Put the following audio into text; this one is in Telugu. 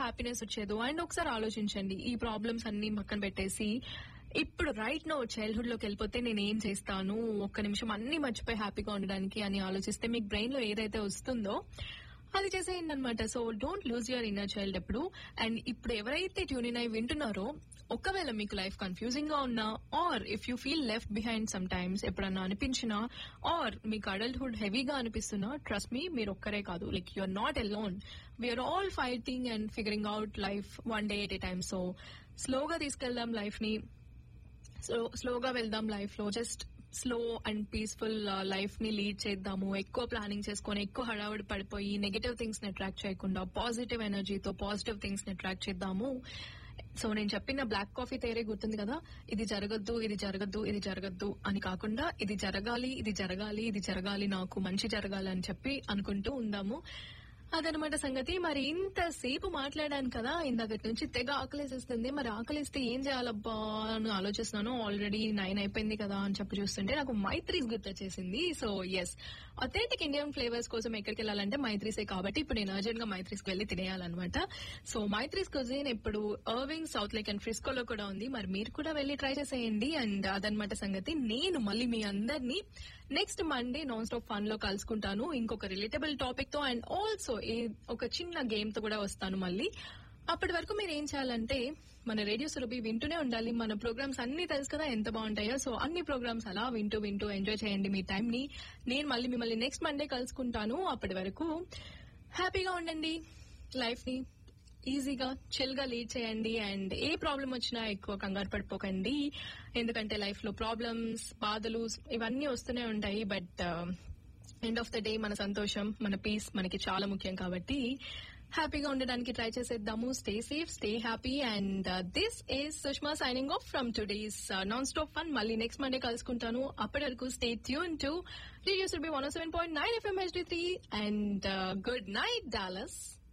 హ్యాపీనెస్ వచ్చేదో అండ్ ఒకసారి ఆలోచించండి ఈ ప్రాబ్లమ్స్ అన్ని పక్కన పెట్టేసి ఇప్పుడు రైట్ నో చైల్డ్హుడ్ లోకి వెళ్ళిపోతే నేను ఏం చేస్తాను ఒక్క నిమిషం అన్ని మర్చిపోయి హ్యాపీగా ఉండడానికి అని ఆలోచిస్తే మీకు బ్రెయిన్ లో ఏదైతే వస్తుందో అది చేసేయండి అనమాట so don't lose your inner child ఎప్పుడు అండ్ ఇప్పుడు ఎవరైతే ట్యూన్ ఇన్ అయి వింటున్నారో ఒకవేళ మీకు లైఫ్ కన్ఫ్యూజింగ్ గా ఉన్నా or if you feel left behind sometimes ఎప్పుడన్నా అనిపించినా ఆర్ మీకు అడల్ట్హుడ్ హెవీగా అనిపిస్తున్నా ట్రస్ట్ మీ మీరు ఒక్కరే కాదు like you're not alone we're all fighting and figuring out life one day at a time so స్లోగా తీసుకెళ్దాం లైఫ్ ని స్లో స్లోగా వెళ్దాం లైఫ్ లో just slow and peaceful life ని లీడ్ చేద్దాము ఎక్కువ ప్లానింగ్ చేసుకొని ఎక్కువ హడావుడి పడిపోయి నెగటివ్ థింగ్స్ ని అట్రాక్ట్ చేయకుండా పాజిటివ్ ఎనర్జీతో పాజిటివ్ థింగ్స్ ని అట్రాక్ట్ చేద్దాము సో నేను చెప్పిన బ్లాక్ కాఫీ తేరే గుర్తుంది కదా ఇది జరగద్దు ఇది జరగద్దు ఇది జరగద్దు అని కాకుండా ఇది జరగాలి ఇది జరగాలి ఇది జరగాలి నాకు మంచి జరగాలి అని చెప్పి అనుకుంటూ ఉందాము అదనమాట సంగతి మరి ఇంతసేపు మాట్లాడాను కదా ఇందాకటి నుంచి తెగ ఆకలేసేస్తుంది మరి ఆకలిస్తే ఏం చేయాలబ్బా అని ఆలోచిస్తున్నాను ఆల్రెడీ నైన్ అయిపోయింది కదా అని చెప్పి చూస్తుంటే నాకు మైత్రీస్ గుర్తొచ్చేసింది so yes authentic Indian flavours కోసం ఎక్కడికి వెళ్ళాలంటే మైత్రీసే కాబట్టి ఇప్పుడు నేను అర్జెంట్ గా మైత్రీస్కి వెళ్ళి తినేయాలన్నమాట సో మైత్రీస్ కుజిన్ ఇప్పుడు అర్వింగ్ సౌత్ లేక్ అండ్ ఫ్రిస్కోలో కూడా ఉంది మరి మీరు కూడా వెళ్ళి ట్రై చేసేయండి అండ్ అదనమాట సంగతి నేను మళ్ళీ మీ అందరినీ next Monday non stop fun లో కలుసుకుంటాను ఇంకొక రిలేటబుల్ టాపిక్ తో అండ్ ఆల్సో ఒక చిన్న గేమ్ తో కూడా వస్తాను మళ్ళీ అప్పటి వరకు మీరు ఏం చేయాలంటే మన రేడియో సురభి వింటూనే ఉండాలి మన ప్రోగ్రామ్స్ అన్ని తెలుసు కదా ఎంత బాగుంటాయో సో అన్ని ప్రోగ్రామ్స్ అలా వింటూ వింటూ ఎంజాయ్ చేయండి మీ టైం ని నేను మళ్ళీ మిమ్మల్ని నెక్స్ట్ మండే కలుసుకుంటాను అప్పటి వరకు హ్యాపీగా ఉండండి లైఫ్ ని ఈజీగా చిల్ గా లీడ్ చేయండి అండ్ ఏ ప్రాబ్లం వచ్చినా ఎక్కువ కంగారు పడిపోకండి ఎందుకంటే లైఫ్ లో ప్రాబ్లమ్స్ బాధలు ఇవన్నీ వస్తూనే ఉంటాయి but end of the day మన సంతోషం మన పీస్ మనకి చాలా ముఖ్యం కాబట్టి హ్యాపీగా ఉండడానికి ట్రై చేసేద్దాము stay safe stay happy and this is Sushma signing off from today's non stop fun మళ్ళీ నెక్స్ట్ మండే కలుసుకుంటాను అప్పటి వరకు స్టే ట్యూన్ టు రేడియో సుబి one seven point nine FM HD three and good night Dallas